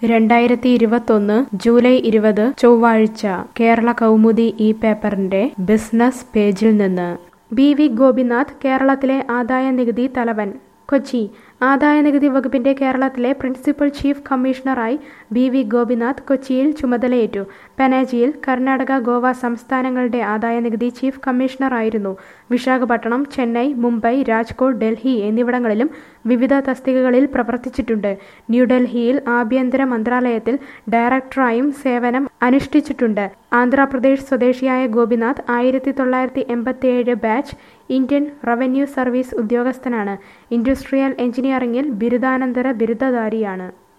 രണ്ടായിരത്തി ഇരുപത്തൊന്ന് ജൂലൈ ഇരുപത് ചൊവ്വാഴ്ച കേരള കൗമുദി ഈ പേപ്പറിന്റെ ബിസിനസ് പേജിൽ നിന്ന് ബി വി ഗോപിനാഥ് കേരളത്തിലെ ആദായ നികുതി തലവൻ കൊച്ചി ആദായ നികുതി വകുപ്പിന്റെ കേരളത്തിലെ പ്രിൻസിപ്പൽ ചീഫ് കമ്മീഷണറായി ബി വി ഗോപിനാഥ് കൊച്ചിയിൽ ചുമതലയേറ്റു പനാജിയിൽ കർണാടക ഗോവ സംസ്ഥാനങ്ങളുടെ ആദായ നികുതി ചീഫ് കമ്മീഷണറായിരുന്നു വിശാഖപട്ടണം ചെന്നൈ മുംബൈ രാജ്കോട്ട് ഡൽഹി എന്നിവിടങ്ങളിലും വിവിധ തസ്തികകളിൽ പ്രവർത്തിച്ചിട്ടുണ്ട് ന്യൂഡൽഹിയിൽ ആഭ്യന്തര മന്ത്രാലയത്തിൽ ഡയറക്ടറായും സേവനം അനുഷ്ഠിച്ചിട്ടുണ്ട് ആന്ധ്രാപ്രദേശ് സ്വദേശിയായ ഗോപിനാഥ് ആയിരത്തി തൊള്ളായിരത്തി എൺപത്തിയേഴ് ബാച്ച് ഇന്ത്യൻ റവന്യൂ സർവീസ് ഉദ്യോഗസ്ഥനാണ് ഇൻഡസ്ട്രിയൽ എഞ്ചിനീയറിംഗിൽ ബിരുദാനന്തര ബിരുദധാരിയാണ്